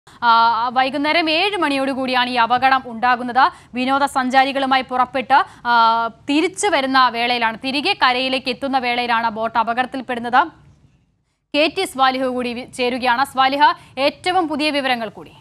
ആ, വൈകുന്നേരം ഏഴ് മണിയോടുകൂടിയാണ് ഈ അപകടം ഉണ്ടാകുന്നത് വിനോദസഞ്ചാരികളുമായി പുറപ്പെട്ട് ആ, തിരിച്ചു വരുന്ന വേളയിലാണ് തിരികെ കരയിലേക്ക് എത്തുന്ന വേളയിലാണ് ബോട്ട് അപകടത്തിൽപ്പെടുന്നത് കെ ടി സ്വാലിഹ കൂടി വി- ചേരുകയാണ് സ്വാലിഹ ഏറ്റവും പുതിയ വിവരങ്ങൾ കൂടി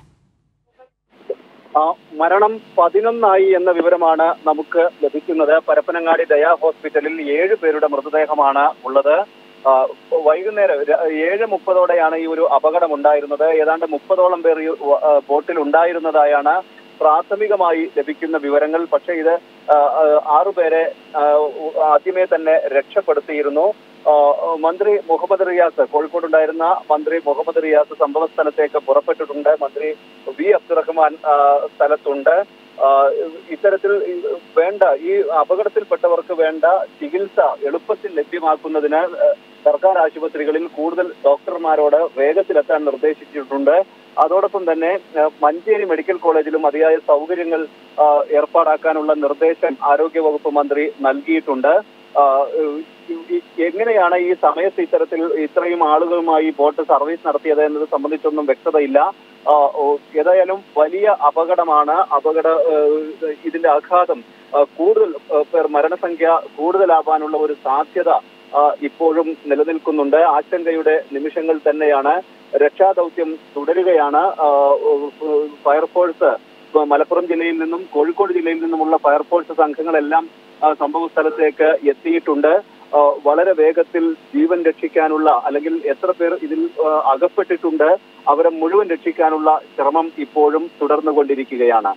ആ, മരണം പതിനൊന്നായി എന്ന വിവരമാണ് നമുക്ക് ലഭിക്കുന്നത് പരപ്പനങ്ങാടി ദയാ ഹോസ്പിറ്റലിൽ ഏഴ് പേരുടെ മൃതദേഹമാണ് ഉള്ളത് ആ, വൈകുന്നേരം ര- ഏഴ് മുപ്പതോടെയാണ് ഈ ഒരു അപകടം ഉണ്ടായിരുന്നത് ഏതാണ്ട് മുപ്പതോളം പേർ ഈ വ- ആ, ബോട്ടിൽ ഉണ്ടായിരുന്നതായാണ് പ്രാഥമികമായി ലഭിക്കുന്ന വിവരങ്ങൾ പക്ഷേ ഇത് ആ, ആ, ആറുപേരെ ആ, ആദ്യമേ തന്നെ രക്ഷപ്പെടുത്തിയിരുന്നു ആ, മന്ത്രി മുഹമ്മദ് റിയാസ് കോഴിക്കോടുണ്ടായിരുന്ന മന്ത്രി മുഹമ്മദ് റിയാസ് സംഭവ സ്ഥലത്തേക്ക് പുറപ്പെട്ടിട്ടുണ്ട് മന്ത്രി വി അബ്ദുറഹ്മാൻ ആ, സ്ഥലത്തുണ്ട് ആ, ഇത്തരത്തിൽ ഈ വേണ്ട ഈ അപകടത്തിൽപ്പെട്ടവർക്ക് വേണ്ട ചികിത്സ എളുപ്പത്തിൽ ലഭ്യമാക്കുന്നതിന് ആ, സർക്കാർ ആശുപത്രികളിൽ കൂടുതൽ ഡോക്ടർമാരോട് വേഗത്തിലെത്താൻ നിർദ്ദേശിച്ചിട്ടുണ്ട് അതോടൊപ്പം തന്നെ ആ, മഞ്ചേരി മെഡിക്കൽ കോളേജിലും മതിയായ സൗകര്യങ്ങൾ ആ, ഏർപ്പാടാക്കാനുള്ള നിർദ്ദേശം ആരോഗ്യവകുപ്പ് മന്ത്രി നൽകിയിട്ടുണ്ട് ആ, ഈ- ഈ- എങ്ങനെയാണ് ഈ സമയത്ത് ഇത്തരത്തിൽ ഇത്രയും ആളുകളുമായി ബോട്ട് സർവീസ് നടത്തിയത് എന്നത് സംബന്ധിച്ചൊന്നും വ്യക്തതയില്ല ആ, ഓ, ഏതായാലും വലിയ അപകടമാണ് അപകട ഏഹ്, ഇതിന്റെ ആഘാതം ആ, കൂടുതൽ ഏഹ്, പേർ മരണസംഖ്യ കൂടുതലാവാനുള്ള ഒരു സാധ്യത ആ, ഇപ്പോഴും നിലനിൽക്കുന്നുണ്ട് ആശങ്കയുടെ നിമിഷങ്ങൾ തന്നെയാണ് രക്ഷാദൗത്യം തുടരുകയാണ് ആ, ഏഹ്, ഫയർഫോഴ്സ് ഇപ്പൊ മലപ്പുറം ജില്ലയിൽ നിന്നും കോഴിക്കോട് ജില്ലയിൽ നിന്നുമുള്ള ഫയർഫോഴ്സ് സംഘങ്ങളെല്ലാം ആ, സംഭവ സ്ഥലത്തേക്ക് എത്തിയിട്ടുണ്ട് ആ, വളരെ വേഗത്തിൽ ജീവൻ രക്ഷിക്കാനുള്ള അല്ലെങ്കിൽ എത്ര പേർ ഇതിൽ ആ, അകപ്പെട്ടിട്ടുണ്ട് അവരെ മുഴുവൻ രക്ഷിക്കാനുള്ള ശ്രമം ഇപ്പോഴും തുടർന്നുകൊണ്ടിരിക്കുകയാണ്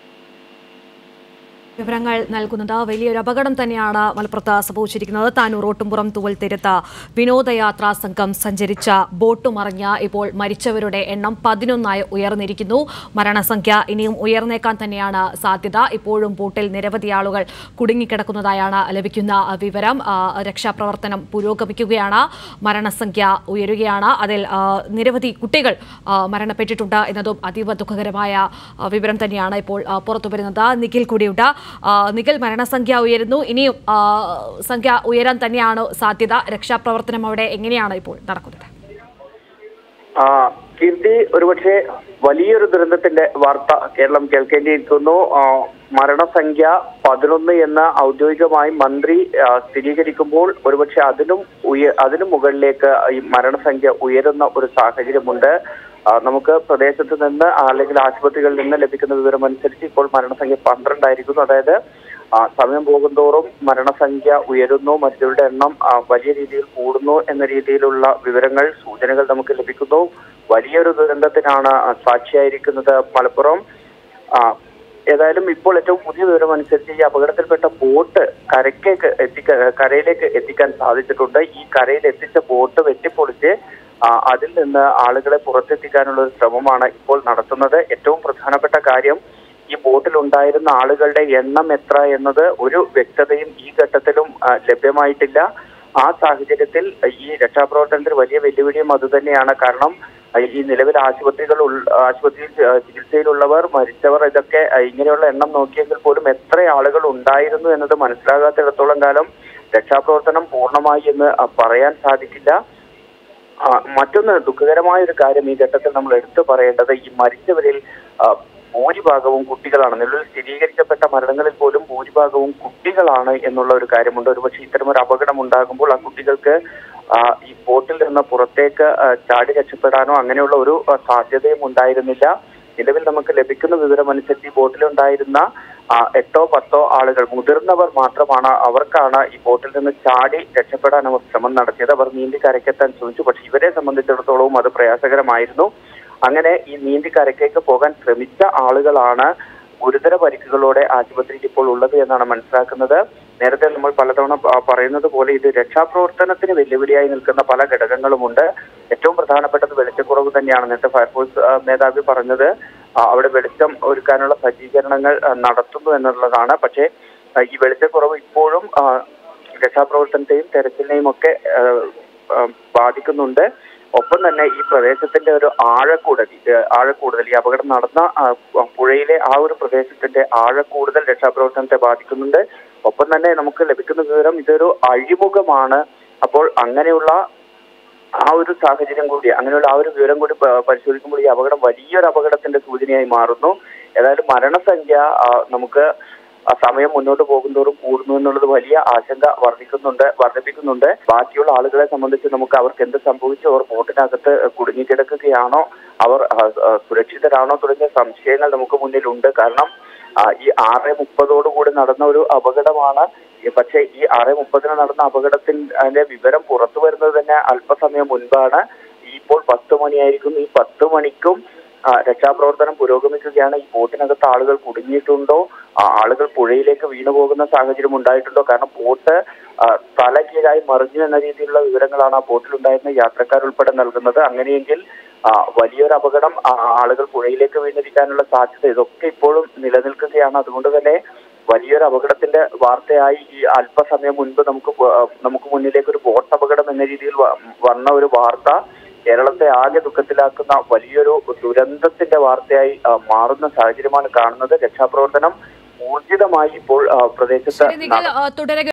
വിവരങ്ങൾ നൽകുന്നത് വലിയൊരു അപകടം തന്നെയാണ് മലപ്പുറത്ത് സംഭവിച്ചിരിക്കുന്നത് താനൂർ ഓട്ടുംപുറം തൂവൽ തീരത്ത് വിനോദയാത്രാ സംഘം സഞ്ചരിച്ച ബോട്ട് മറിഞ്ഞ് ഇപ്പോൾ മരിച്ചവരുടെ എണ്ണം പതിനൊന്നായി ഉയർന്നിരിക്കുന്നു മരണസംഖ്യ ഇനിയും ഉയർന്നേക്കാൻ തന്നെയാണ് സാധ്യത ഇപ്പോഴും ബോട്ടിൽ നിരവധി ആളുകൾ കുടുങ്ങിക്കിടക്കുന്നതായാണ് ലഭിക്കുന്ന വിവരം ആ, രക്ഷാപ്രവർത്തനം പുരോഗമിക്കുകയാണ് മരണസംഖ്യ ഉയരുകയാണ് അതിൽ ആ, നിരവധി കുട്ടികൾ ആ, മരണപ്പെട്ടിട്ടുണ്ട് എന്നതും അതീവ ദുഃഖകരമായ ആ, വിവരം തന്നെയാണ് ഇപ്പോൾ ആ, പുറത്തു വരുന്നത് നിഖിൽ കൂടിയുണ്ട് ആ, നിഖിൽ മരണസംഖ്യ ഉയരുന്നു ഇനിയും ആ, സംഖ്യ ഉയരാൻ തന്നെയാണ് സാധ്യത രക്ഷാപ്രവർത്തനം അവിടെ എങ്ങനെയാണ് ഇപ്പോൾ നടക്കുന്നത് ആ, കീർത്തി ഒരുപക്ഷെ വലിയൊരു ദുരന്തത്തിന്റെ വാർത്ത കേരളം കേൾക്കേണ്ടിയിരിക്കുന്നു ആ, മരണസംഖ്യ പതിനൊന്ന് എന്ന് ഔദ്യോഗികമായി മന്ത്രി ആ, സ്ഥിരീകരിക്കുമ്പോൾ ഒരുപക്ഷെ അതിനും ഉയ അതിനും മുകളിലേക്ക് ഈ മരണസംഖ്യ ഉയരുന്ന ഒരു സാഹചര്യമുണ്ട് ആ, നമുക്ക് പ്രദേശത്ത് നിന്ന് അല്ലെങ്കിൽ ആശുപത്രികളിൽ നിന്ന് ലഭിക്കുന്ന വിവരം അനുസരിച്ച് ഇപ്പോൾ മരണസംഖ്യ പന്ത്രണ്ടായിരിക്കുന്നു അതായത് ആ, സമയം പോകുന്തോറും മരണസംഖ്യ ഉയരുന്നു മരിച്ചവരുടെ എണ്ണം ആ, വലിയ രീതിയിൽ കൂടുന്നു എന്ന രീതിയിലുള്ള വിവരങ്ങൾ സൂചനകൾ നമുക്ക് ലഭിക്കുന്നു വലിയൊരു ദുരന്തത്തിനാണ് ആ, സാക്ഷിയായിരിക്കുന്നത് മലപ്പുറം ആ, ഏതായാലും ഇപ്പോൾ ഏറ്റവും പുതിയ വിവരം അനുസരിച്ച് ഈ അപകടത്തിൽപ്പെട്ട ബോട്ട് കരയ്ക്കേക്ക് എത്തിക്ക കരയിലേക്ക് എത്തിക്കാൻ സാധിച്ചിട്ടുണ്ട് ഈ കരയിൽ എത്തിച്ച ബോട്ട് വെട്ടിപ്പൊളിച്ച് ആ, അതിൽ നിന്ന് ആളുകളെ പുറത്തെത്തിക്കാനുള്ള ഒരു ശ്രമമാണ് ഇപ്പോൾ നടത്തുന്നത് ഏറ്റവും പ്രധാനപ്പെട്ട കാര്യം ഈ ബോട്ടിൽ ഉണ്ടായിരുന്ന ആളുകളുടെ എണ്ണം എത്ര എന്നത് ഒരു വ്യക്തതയും ഈ ഘട്ടത്തിലും ആ, ലഭ്യമായിട്ടില്ല ആ സാഹചര്യത്തിൽ ഈ രക്ഷാപ്രവർത്തനത്തിൽ വലിയ വെല്ലുവിളിയും അതുതന്നെയാണ് കാരണം ആ, ഈ നിലവിൽ ആശുപത്രികൾ ഉൾ- ആശുപത്രിയിൽ ആ, ചികിത്സയിലുള്ളവർ മരിച്ചവർ ഇതൊക്കെ ആ, ഇങ്ങനെയുള്ള എണ്ണം നോക്കിയെങ്കിൽ പോലും എത്ര ആളുകൾ ഉണ്ടായിരുന്നു എന്നത് മനസ്സിലാകാത്തിടത്തോളം കാലം രക്ഷാപ്രവർത്തനം പൂർണ്ണമായി എന്ന് ആ, പറയാൻ സാധിക്കില്ല ആ, മറ്റൊന്ന് ദുഃഖകരമായ ഒരു കാര്യം ഈ ഘട്ടത്തിൽ നമ്മൾ എടുത്തു പറയേണ്ടത് ഈ മരിച്ചവരിൽ ആ, ഭൂരിഭാഗവും കുട്ടികളാണ് നിലവിൽ സ്ഥിരീകരിക്കപ്പെട്ട മരണങ്ങളിൽ പോലും ഭൂരിഭാഗവും കുട്ടികളാണ് എന്നുള്ള ഒരു കാര്യമുണ്ട് ഒരുപക്ഷെ ഇത്തരമൊരു അപകടം ഉണ്ടാകുമ്പോൾ ആ കുട്ടികൾക്ക് ആ, ഈ ബോട്ടിൽ നിന്ന് പുറത്തേക്ക് ആ, ചാടി രക്ഷപ്പെടാനോ അങ്ങനെയുള്ള ഒരു ആ, സാധ്യതയും ഉണ്ടായിരുന്നില്ല നിലവിൽ നമുക്ക് ലഭിക്കുന്ന വിവരം അനുസരിച്ച് ഈ ബോട്ടിലുണ്ടായിരുന്ന ആ, എട്ടോ പത്തോ ആളുകൾ മുതിർന്നവർ മാത്രമാണ് അവർക്കാണ് ഈ ബോട്ടിൽ നിന്ന് ചാടി രക്ഷപ്പെടാൻ അവർ ശ്രമം നടത്തിയത് അവർ നീന്തി കരയ്ക്കെത്താൻ ശ്രമിച്ചു പക്ഷെ ഇവരെ സംബന്ധിച്ചിടത്തോളവും അത് പ്രയാസകരമായിരുന്നു അങ്ങനെ ഈ നീന്തി കരയ്ക്കേക്ക് പോകാൻ ശ്രമിച്ച ആളുകളാണ് ഗുരുതര പരിക്കുകളോടെ ആശുപത്രിയിൽ ഇപ്പോൾ ഉള്ളത് എന്നാണ് മനസ്സിലാക്കുന്നത് നേരത്തെ നമ്മൾ പലതവണ പ- പറയുന്നത് പോലെ ഇത് രക്ഷാപ്രവർത്തനത്തിന് വെല്ലുവിളിയായി നിൽക്കുന്ന പല ഘടകങ്ങളുമുണ്ട് ഏറ്റവും പ്രധാനപ്പെട്ടത് വെളിച്ചക്കുറവ് തന്നെയാണ് നേരത്തെ ഫയർഫോഴ്സ് ആ, മേധാവി പറഞ്ഞത് ആ, അവിടെ വെളിച്ചം ഒരുക്കാനുള്ള സജ്ജീകരണങ്ങൾ ആ, നടത്തുന്നു എന്നുള്ളതാണ് പക്ഷേ ആ, ഈ വെളിച്ചക്കുറവ് ഇപ്പോഴും ആ, രക്ഷാപ്രവർത്തനത്തെയും തെരച്ചിലിനെയും ഒക്കെ ആ, ആ, ബാധിക്കുന്നുണ്ട് ഒപ്പം തന്നെ ഈ പ്രദേശത്തിന്റെ ഒരു ആഴക്കൂടൽ ഇത് ആഴക്കൂടുതൽ ഈ അപകടം നടന്ന ആ, പുഴയിലെ ആ ഒരു പ്രദേശത്തിന്റെ ആഴക്കൂടുതൽ രക്ഷാപ്രവർത്തനത്തെ ബാധിക്കുന്നുണ്ട് ഒപ്പം തന്നെ നമുക്ക് ലഭിക്കുന്ന വിവരം ഇതൊരു അഴിമുഖമാണ് അപ്പോൾ അങ്ങനെയുള്ള ആ ഒരു സാഹചര്യം കൂടി അങ്ങനെയുള്ള ആ ഒരു വിവരം കൂടി പ- പരിശോധിക്കുമ്പോൾ ഈ അപകടം വലിയൊരു അപകടത്തിന്റെ സൂചനയായി മാറുന്നു ഏതായാലും മരണസംഖ്യ ആ, നമുക്ക് ആ സമയം മുന്നോട്ട് പോകുന്തോറും കൂടുന്നു എന്നുള്ളത് വലിയ ആശങ്ക വർദ്ധിക്കുന്നുണ്ട് വർദ്ധിപ്പിക്കുന്നുണ്ട് ബാക്കിയുള്ള ആളുകളെ സംബന്ധിച്ച് നമുക്ക് അവർക്ക് എന്ത് സംഭവിച്ചു അവർ ബോട്ടിനകത്ത് കുടുങ്ങിക്കിടക്കുകയാണോ അവർ ആ, ആ, സുരക്ഷിതരാണോ തുടങ്ങിയ സംശയങ്ങൾ നമുക്ക് മുന്നിലുണ്ട് കാരണം ആ, ഈ ആറ് മുപ്പതോടുകൂടി നടന്ന ഒരു അപകടമാണ് ഈ പക്ഷേ ഈ ആറ് മുപ്പതിന് നടന്ന അപകടത്തിന്റെ വിവരം പുറത്തു വരുന്നത് തന്നെ അല്പസമയം മുൻപാണ് ഈ ഇപ്പോൾ പത്ത് മണിയായിരിക്കും ഈ പത്ത് മണിക്കും ആ, രക്ഷാപ്രവർത്തനം പുരോഗമിക്കുകയാണ് ഈ ബോട്ടിനകത്ത് ആളുകൾ കുടുങ്ങിയിട്ടുണ്ടോ ആ, ആളുകൾ പുഴയിലേക്ക് വീണു പോകുന്ന സാഹചര്യം ഉണ്ടായിട്ടുണ്ടോ കാരണം ബോട്ട് ആ, തല കീഴായി മറിഞ്ഞു എന്ന രീതിയിലുള്ള വിവരങ്ങളാണ് ആ ബോട്ടിലുണ്ടായിരുന്ന യാത്രക്കാരുൾപ്പെടെ നൽകുന്നത് അങ്ങനെയെങ്കിൽ ആ, വലിയൊരു അപകടം ആ, ആളുകൾ പുഴയിലേക്ക് വീണിരിക്കാനുള്ള സാധ്യത ഇതൊക്കെ ഇപ്പോഴും നിലനിൽക്കുകയാണ് അതുകൊണ്ട് തന്നെ വലിയൊരു അപകടത്തിന്റെ വാർത്തയായി ഈ അല്പസമയം മുൻപ് നമുക്ക് പ- നമുക്ക് മുന്നിലേക്ക് ഒരു ബോട്ട് അപകടം എന്ന രീതിയിൽ വ- വന്ന ഒരു വാർത്ത കേരളത്തെ ആകെ ദുഃഖത്തിലാക്കുന്ന വലിയൊരു ദുരന്തത്തിന്റെ വാർത്തയായി ആ, മാറുന്ന സാഹചര്യമാണ് കാണുന്നത് രക്ഷാപ്രവർത്തനം ഊർജിതമായി ഇപ്പോൾ ആ, പ്രദേശത്ത് ശരി നിഖിൽ നട- ആ, തുടരുക